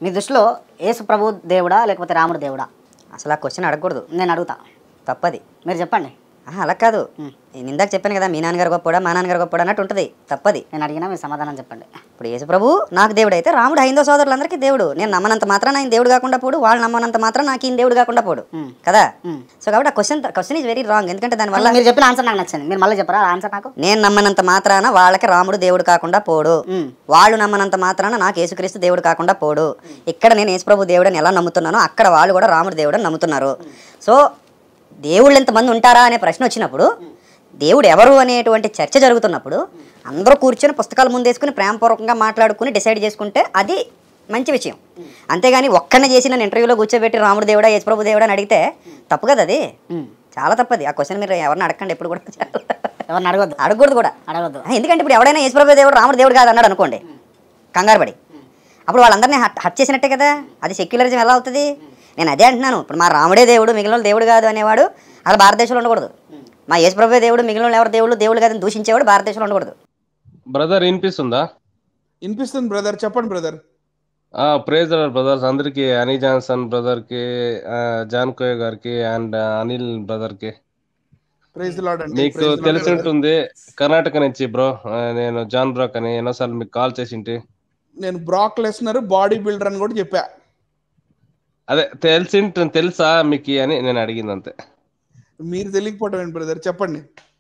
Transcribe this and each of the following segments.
మీ దృష్టిలో యేసు ప్రభు దేవుడా లేకపోతే రాముడు దేవుడా అసలు ఆ క్వశ్చన్ అడగకూడదు నేను అడుగుతా తప్పది మీరు చెప్పండి ఆహా, అలా కాదు నేను ఇందాక చెప్పాను కదా మీ నాన్నగారు గొప్పడా మా నాన్నగారు గొప్పడా అన్నట్టు ఉంటుంది తప్పది నేను అడిగినా మీ సమాధానం చెప్పండి ఇప్పుడు యేసు ప్రభు నాకు దేవుడు అయితే రాముడు హైందవ సోదరులందరికీ దేవుడు నేను నమ్మనంత మాత్రం ఆయన దేవుడు కాకుండా పోడు వాళ్ళు నమ్మనంత మాత్రం నాకు ఈయన దేవుడు కాకుండా పోడు కదా సో కాబట్టి ఆ question question is very wrong ఎందుకంటే దానివల్ల మీరు చెప్పిన ఆన్సర్ నాకు నచ్చింది మీరు మళ్ళీ చెప్పరా ఆన్సర్ నాకు నేను నమ్మనంత మాత్రాన వాళ్ళకి రాముడు దేవుడు కాకుండా పోడు మ్మ్. వాళ్ళు నమ్మనంత మాత్రాన నాకు యేసుక్రీస్తు దేవుడు కాకుండా పోడు ఇక్కడ నేను యేసుప్రభు దేవుడని ఎలా నమ్ముతున్నానో అక్కడ వాళ్ళు కూడా రాముడు దేవుడు అని నమ్ముతున్నారు సో దేవుళ్ళు ఎంతమంది ఉంటారా అనే ప్రశ్న వచ్చినప్పుడు దేవుడు ఎవరు అనేటువంటి చర్చ జరుగుతున్నప్పుడు అందరూ కూర్చొని పుస్తకాలు ముందేసుకుని ప్రేమపూర్వకంగా మాట్లాడుకుని డిసైడ్ చేసుకుంటే అది మంచి విషయం అంతేగాని ఒక్కనే చేసి నన్ను ఇంటర్వ్యూలో కూర్చోబెట్టి రాముడు దేవుడా యేసుప్రభు దేవుడా అని అడిగితే తప్పు కదా అది చాలా తప్పది ఆ క్వశ్చన్ మీరు ఎవరిని అడగండి ఎప్పుడు కూడా ఎవరిని అడగొద్దు అడగకూడదు కూడా అడగొద్దు ఆ, ఎందుకంటే ఇప్పుడు ఎవడైనా యేసుప్రభు దేవుడు రాముడు దేవుడు కాదు అన్నాడు అనుకోండి కంగారు పడి అప్పుడు వాళ్ళందరినీ హట్ హట్ చేసినట్టే కదా అది సెక్యులరిజం ఎలా అవుతుంది నేను అదే అంటున్నాను ఇప్పుడు మా రాముడే దేవుడు మిగిలిన వాళ్ళు దేవుడు కాదు అనేవాడు అలా భారతదేశంలో ఉండకూడదు మా యేసుప్రభు దేవుడు మిగిలిన వాళ్ళు ఎవరు దేవుడు దేవుడు కాదని దూషించేవాడు భారతదేశంలో ఉండకూడదు బ్రదర్ వినిపిస్తుందా వినిపిస్తుంది బ్రదర్ చెప్పండి బ్రదర్ ప్రేజ్ బ్రదర్స్ అందరికి అనీ జాన్సన్ బ్రదర్ కి ఆ, జాన్ కోయ గారికి అండ్ అనిల్ బ్రదర్ కి ప్రైజ్ లాడ్ అండి మీకు Praise the Lord, తెలిసి brother. ఉంటుంది కర్ణాటక నుంచి బ్రో నేను జాన్ బ్రాక్ అని ఎన్నోసార్లు మీకు కాల్ చేసింటి నేను బ్రాక్ లెస్నర్ బాడీ బిల్డర్ అని కూడా చెప్పా అదే తెలిసి తెలుసా మీకు అని నేను అడిగింది అంతే మీరు తెలియకపోవడం ఏంటి బ్రదర్ చెప్పండి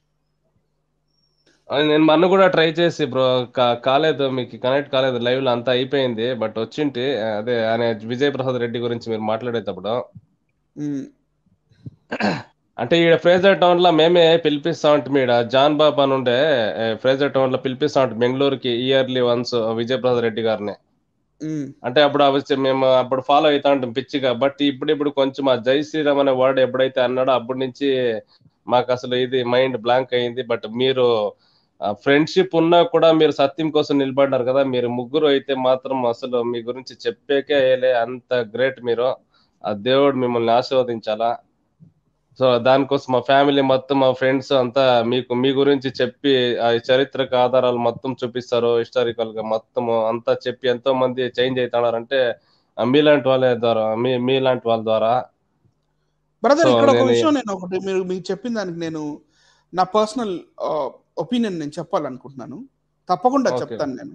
అది నేను మొన్న కూడా ట్రై చేసి బ్రో కాలేదు మీకు కనెక్ట్ కాలేదు లైవ్ లో అంతా అయిపోయింది బట్ వచ్చింటి అదే ఆయన విజయ్ ప్రసాద్ రెడ్డి గురించి మీరు మాట్లాడేటప్పుడు ఉమ్, అంటే ఈడ ఫ్రేజర్ టౌన్ లో మేమే పిలిపిస్తా ఉంటాం ఈడ జాన్ బాబు అని ఉండే ఏ, ఫ్రేజర్ టౌన్ లో పిలిపిస్తా ఉంటాం బెంగళూరుకి ఇయర్లీ వన్స్ విజయ్ ప్రసాద్ రెడ్డి గారిని ఉమ్, అంటే అప్పుడు అవి మేము అప్పుడు ఫాలో అవుతా ఉంటాం పిచ్చిగా బట్ ఇప్పుడు ఇప్పుడు కొంచెం ఆ జై శ్రీరామ్ అనే వర్డ్ ఎప్పుడైతే అన్నాడో అప్పటి నుంచి మాకు అసలు ఇది మైండ్ బ్లాంక్ అయింది బట్ మీరు ఫ్రెండ్షిప్ ఉన్నా కూడా మీరు సత్యం కోసం నిలబడినారు కదా మీరు ముగ్గురు అయితే మాత్రం అసలు మీ గురించి చెప్పేకే అయ్యలే అంత గ్రేట్ మీరు ఆ దేవుడు మిమ్మల్ని ఆశీర్వదించాలా సో దానికోసం మా ఫ్యామిలీ మొత్తం మా ఫ్రెండ్స్ అంతా మీకు మీ గురించి చెప్పి ఆ చరిత్రక ఆధారాలు మొత్తం చూపిస్తారు హిస్టారికల్ గా మొత్తం అంతా చెప్పి ఎంతో మంది చేంజ్ అవుతున్నారంటే ఆ మీలాంటి వాళ్ళ ద్వారా మీ మీలాంటి వాళ్ళ ద్వారా బ్రదర్ So, ఇక్కడ ఒక నేను- విషయం నేను ఒకటి మీరు మీకు చెప్పిన దానికి నేను నా పర్సనల్ ఒపీనియన్ నేను చెప్పాలనుకుంటున్నాను తప్పకుండా Okay. చెప్తాను నేను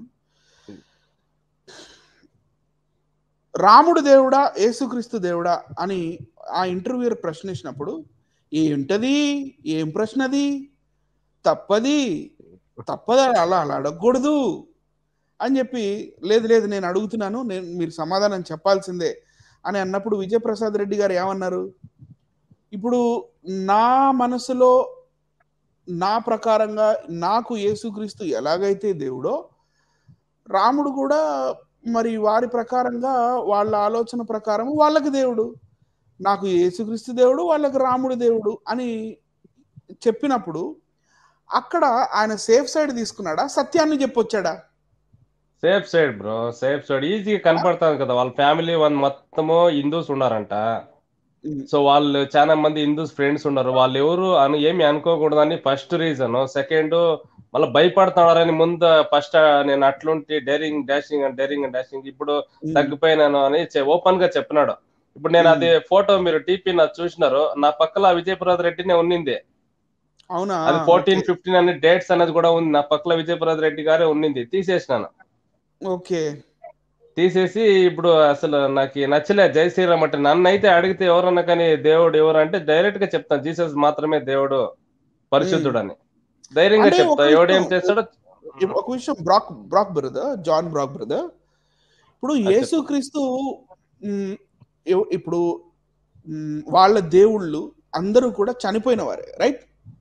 రాముడు దేవుడా యేసుక్రీస్తు దేవుడా అని ఆ ఇంటర్వ్యూ ప్రశ్నించినప్పుడు ఏంటది ఏం ప్రశ్న అది తప్పది తప్పదా అలా అలా అడగకూడదు అని చెప్పి లేదు లేదు నేను అడుగుతున్నాను నేను మీరు సమాధానం చెప్పాల్సిందే అని అన్నప్పుడు విజయప్రసాద్ రెడ్డి గారు ఏమన్నారు ఇప్పుడు నా మనసులో నా ప్రకారంగా నాకు యేసుక్రీస్తు ఎలాగైతే దేవుడో రాముడు కూడా మరి వారి ప్రకారంగా వాళ్ళ ఆలోచన ప్రకారం వాళ్ళకి దేవుడు నాకు యేసుక్రీస్తు దేవుడు వాళ్ళకి రాముడు దేవుడు అని చెప్పినప్పుడు అక్కడ ఆయన సేఫ్ సైడ్ తీసుకున్నాడా సత్యాన్ని చెప్పొచ్చాడా safe side bro safe side ఈజీగా కనపడుతుంది కదా వాళ్ళ ఫ్యామిలీ వన్ మొత్తము హిందూస్ ఉన్నారంట సో వాళ్ళు చాలా మంది హిందూస్ ఫ్రెండ్స్ ఉన్నారు వాళ్ళు ఎవరు అని ఏమి అనుకోకూడదని ఫస్ట్ రీజన్ సెకండ్ మళ్ళీ భయపడుతున్నారని ముందు ఫస్ట్ నేను అట్లుంటి daring dashing and daring and dashing ఇప్పుడు తగ్గిపోయినాను అని ఓపెన్ గా చెప్పినాడు ఇప్పుడు నేను అది ఫోటో మీరు టీపీ నాకు చూసినారు నా పక్కల విజయప్రసాద్ రెడ్డినే ఉన్నింది అవునా అది ఫోర్టీన్ ఫిఫ్టీన్ అనే డేట్స్ అనేది కూడా ఉంది నా పక్కల విజయప్రసాద్ రెడ్డి గారే ఉన్నింది తీసేసినాను ఓకే తీసేసి ఇప్పుడు అసలు నాకు నచ్చలే జై శ్రీరామ్ అంటే నన్ను అయితే అడిగితే ఎవరన్నా కానీ దేవుడు ఎవరు అంటే డైరెక్ట్ గా చెప్తాను జీసస్ మాత్రమే దేవుడు పరిశుద్ధుడు అని ధైర్యంగా అంటే చెప్తా ఒక ఎవడు ఏం విషయం- చేస్తాడో ఇప్- ఒక విషయం బ్రాక్ బ్రాక్ బ్రదర్ జాన్ బ్రాక్ బ్రదర్ ఇప్పుడు యేసుక్రీస్తు మ్, ఎవ్- ఇప్పుడు మ్, వాళ్ళ దేవుళ్ళు అందరూ కూడా చనిపోయిన వారే రైట్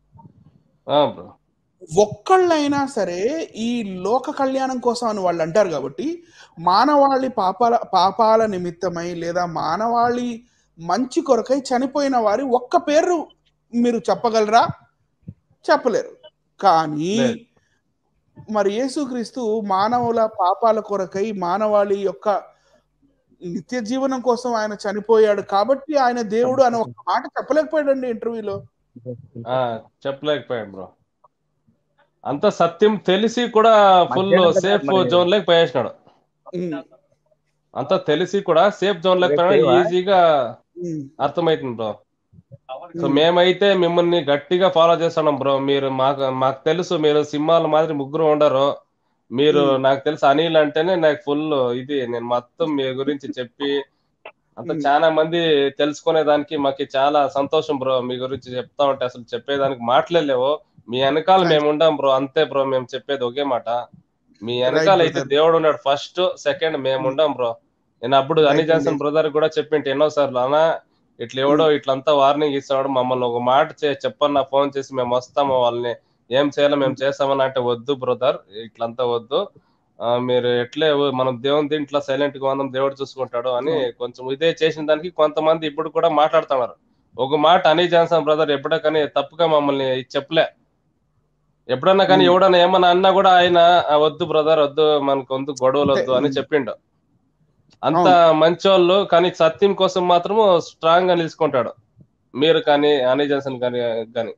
ఆ బ్రో ఒక్కళ్ళైనా సరే ఈ లోక కళ్యాణం కోసం అని వాళ్ళు అంటారు కాబట్టి మానవాళి పాపాల పాపాల నిమిత్తమై లేదా మానవాళి మంచి కొరకై చనిపోయిన వారి ఒక్క పేరు మీరు చెప్పగలరా చెప్పలేరు కానీ లేదు. మరి యేసుక్రీస్తు మానవుల పాపాల కొరకై మానవాళి యొక్క నిత్య జీవనం కోసం ఆయన చనిపోయాడు కాబట్టి ఆయన దేవుడు అని ఒక మాట చెప్పలేకపోయాడండి ఇంటర్వ్యూలో ఆ చెప్పలేకపోయాడు బ్రో అంత సత్యం తెలిసి కూడా ఫుల్ మధ్యాహ్నం సేఫ్ మరి- జోన్ లేక పోయేసినాడు అంతా తెలిసి కూడా సేఫ్ జోన్ లేకపోయినా సేవా? ఈజీగా ఉమ్, అర్థమవుతుంది బ్రో సో మేమైతే మిమ్మల్ని గట్టిగా ఫాలో చేస్తున్నాం బ్రో మీరు మాకు మాకు తెలుసు మీరు సింహాల మాదిరి ముగ్గురు ఉండరు మీరు Hmm. నాకు తెలుసు అనిల్ అంటేనే నాకు ఫుల్ ఇది నేను మొత్తం మీ గురించి చెప్పి అంత Hmm. చాలా మంది తెలుసుకునే దానికి మాకు చాలా సంతోషం బ్రో మీ గురించి చెప్తా ఉంటే అసలు చెప్పేదానికి మాట్లాడలేవు మీ వెనకాల Thanks. మేము ఉండాం బ్రో అంతే బ్రో మేము చెప్పేది ఒకే మాట మీ వెనకాల అయితే brother. దేవుడు ఉన్నాడు ఫస్ట్ సెకండ్ మేము ఉండాం బ్రో నేను అప్పుడు అని Right, జాన్సన్ indeed. బ్రదర్ కూడా చెప్పింటి ఎన్నో సార్లు అన్నా ఇట్లా ఎవడో ఇట్లంతా వార్నింగ్ ఇస్తాడు మమ్మల్ని ఒక మాట చే- చెప్పన్నా ఫోన్ చేసి మేము వస్తాము వాళ్ళని ఏం చేయాలో మేము చేస్తామని అంటే వద్దు బ్రదర్ ఇట్లంతా వద్దు ఆ, మీరు ఎట్లే మనం దేవుని దీంట్లో సైలెంట్ గా ఉందాం దేవుడు చూసుకుంటాడు అని కొంచెం ఇదే చేసిన దానికి కొంతమంది ఇప్పుడు కూడా మాట్లాడుతున్నారు ఒక మాట అని జాన్సన్ బ్రదర్ ఎప్పుడో కానీ తప్పుగా మమ్మల్ని చెప్పలే ఎప్పుడన్నా కానీ Hmm. ఎవడన్నా ఏమన్నా అన్నా కూడా ఆయన "ఆ, వద్దు బ్రదర్ వద్దు మనకు వద్దు గొడవలు వద్దు అని అంటే- చెప్పిండు అంత మంచోళ్ళు కానీ సత్యం కోసం మాత్రము స్ట్రాంగ్ గా నిలుచుకుంటాడు మీరు కానీ అని జాన్సన్ కానీ కానీ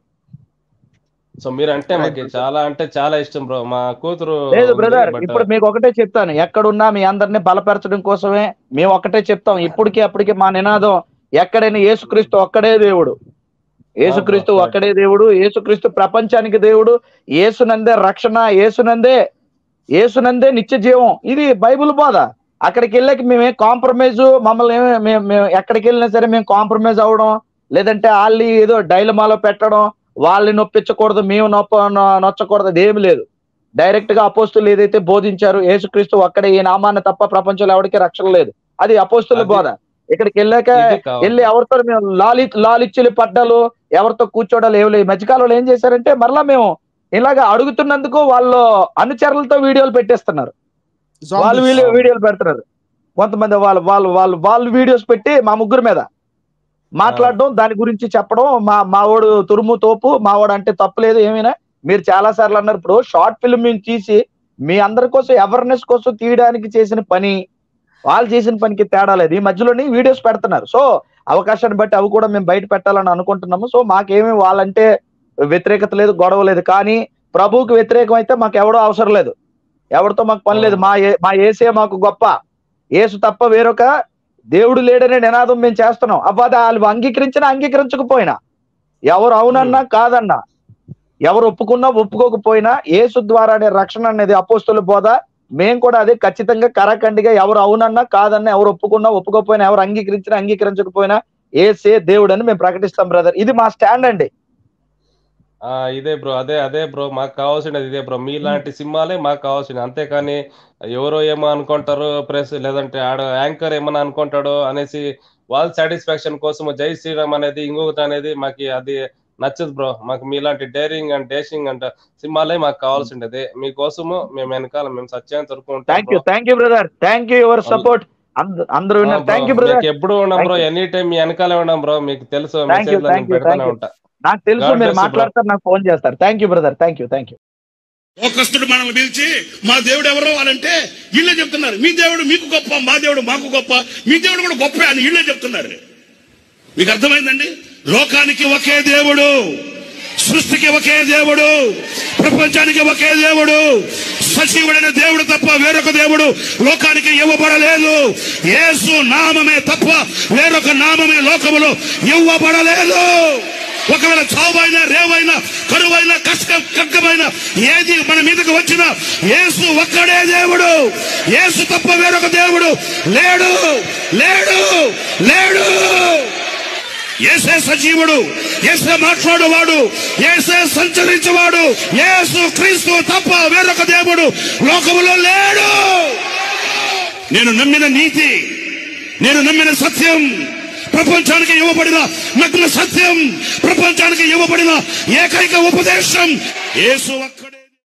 సో మీరు అంటే Right, మాకు brother. చాలా అంటే చాలా ఇష్టం బ్రో మా కూతురు లేదు ఉంది, బ్రదర్ but- ఇప్పుడు మీకు ఒకటే చెప్తాను ఎక్కడున్నా మీ అందరిని బలపరచడం కోసమే మేము ఒకటే చెప్తాం ఇప్పటికి అప్పటికి మా నినాదం ఎక్కడైనా యేసుక్రీస్తు ఒక్కడే దేవుడు యేసుక్రీస్తు correct. ఒక్కడే దేవుడు యేసుక్రీస్తు ప్రపంచానికి దేవుడు యేసునందే రక్షణ యేసునందే యేసునందే నిత్య జీవం ఇది బైబిల్ బోధ అక్కడికి వెళ్ళాక మేమే కాంప్రమైజ్ మమ్మల్ని ఏమి- మేము మేము ఎక్కడికి వెళ్ళినా సరే మేము కాంప్రమైజ్ అవ్వడం లేదంటే వాళ్ళని ఏదో డైలమాలో పెట్టడం వాళ్ళని నొప్పించకూడదు మేము నొప్ప నొ- నొచ్చకూడదు అది ఏమి లేదు డైరెక్ట్ గా అపోస్తులు ఏదైతే బోధించారు యేసుక్రీస్తు ఒక్కడే ఈ నామాన్ని తప్ప ప్రపంచంలో ఎవరికి రక్షణ లేదు అది అపోస్తుల అది- బోధ ఇక్కడికి వెళ్ళాక ఇది కావాలి. వెళ్ళి ఎవరితో మేము లాలి లాలిచ్చులు పడ్డాలు ఎవరితో కూర్చోడాలు ఏమి లేవు ఈ మధ్యకాలంలో ఏం చేశారంటే మరలా మేము ఇలాగ అడుగుతున్నందుకు వాళ్ళు అనుచరులతో వీడియోలు పెట్టేస్తున్నారు వాళ్ళు వీళ్ళు Zombies. వీడియోలు పెడుతున్నారు కొంతమంది వాళ్ళు వాళ్ళు వాళ్ళు వాళ్ళు వీడియోస్ పెట్టి మా ముగ్గురు మీద మాట్లాడడం దాని గురించి చెప్పడం మా మావాడు తురుము తోపు మావాడు అంటే తప్పులేదు ఏమైనా మీరు చాలా సార్లు అన్నారు ఇప్పుడు షార్ట్ ఫిల్మ్ మేము తీసి మీ అందరి కోసం అవేర్నెస్ కోసం తీయడానికి చేసిన పని వాళ్ళు చేసిన పనికి తేడా లేదు ఈ మధ్యలోని వీడియోస్ పెడుతున్నారు సో అవకాశాన్ని బట్టి అవి కూడా మేము బయట పెట్టాలని అనుకుంటున్నాము సో మాకేమి వాళ్ళంటే వ్యతిరేకత లేదు గొడవ లేదు కానీ ప్రభువుకి వ్యతిరేకం అయితే మాకు ఎవడో అవసరం లేదు ఎవరితో మాకు పని లేదు మా ఏ- మా ఏసే మాకు గొప్ప ఏసు తప్ప వేరొక దేవుడు లేడనే నినాదం మేము చేస్తున్నాం అబ్బా అది వాళ్ళు అంగీకరించినా అంగీకరించకపోయినా ఎవరు అవునన్నా కాదన్నా ఎవరు ఒప్పుకున్నా ఒప్పుకోకపోయినా ఏసు ద్వారానే రక్షణ అనేది అపోస్తుల బోధ మేము కూడా అదే ఖచ్చితంగా కరాఖండిగా ఎవరు అవునన్నా కాదన్నా ఎవరు ఒప్పుకున్నా ఒప్పుకోకపోయినా ఎవరు అంగీకరించినా అంగీకరించకపోయినా ఏసే దేవుడు అని మేము ప్రకటిస్తాం బ్రదర్ ఇది మా స్టాండ్ అండి ఆ ఇదే బ్రో అదే అదే బ్రో మాకు కావాల్సినది ఇదే బ్రో మీలాంటి సినిమాలే మాకు కావాల్సింది అంతేకాని ఎవరో ఏమో అనుకుంటారు ప్రెస్ లేదంటే ఆడ యాంకర్ ఏమన్నా అనుకుంటాడు అనేసి వాళ్ళ సాటిస్ఫాక్షన్ కోసం జై శ్రీరామ్ అనేది ఇంకొకటి అనేది మాకు అది నచ్చదు బ్రో మాకు మీలాంటి డేరింగ్ అండ్ డేషింగ్ అండ్ సినిమాలే మాకు కావాల్సిండేది మీకోసము మేము వెనకాల మేము సత్యాన్ని తరుపుకుంటాం thank you thank you brother thank you your support అందరూ విన్నారు థ్యాంక్ యూ బ్రదర్ మీకు ఎప్పుడు ఉన్నాం bro Thank you. Any time మీ వెనకాలే ఉన్నాం బ్రో మీకు తెలుసు Thank you, message thank you, పెడతానే thank you. ఉంటా నాకు తెలుసు God మీరు bless you, bro. మాట్లాడతారు నాకు ఫోన్ చేస్తారు thank you brother thank you thank you లోకస్తుడు మనల్ని పిలిచి మా దేవుడు ఎవరో వాళ్ళంటే వీళ్ళే చెప్తున్నారు మీ దేవుడు మీకు గొప్ప మా దేవుడు మాకు గొప్ప మీ దేవుడు కూడా గొప్ప అని వీళ్ళే చెప్తున్నారు మీకు అర్థమైందండి లోకానికి ఒకే దేవుడు సృష్టికి ఒకే దేవుడు ప్రపంచానికి ఒకే దేవుడు సజీవుడైన దేవుడు తప్ప వేరొక దేవుడు లోకానికి ఇవ్వబడలేదు యేసు నామమే తప్ప వేరొక నామమే లోకములో ఇవ్వబడలేదు ఒకవేళ చావైనా రేవైనా కరువైనా కష్టం కగ్గమైన ఏది మన మీదకి వచ్చినా యేసు ఒక్కడే దేవుడు యేసు తప్ప వేరొక దేవుడు లేడు లేడు లేడు ఏసే సజీవుడు ఏసే మాట్లాడువాడు ఏసే సంచరించేవాడు యేసు క్రీస్తు తప్ప వేరొక దేవుడు లోకములో లేడు నేను నమ్మిన నీతి నేను నమ్మిన సత్యం ప్రపంచానికి ఇవ్వబడిన నగ్న సత్యం ప్రపంచానికి ఇవ్వబడిన ఏకైక ఉపదేశం యేసు ఒక్కడే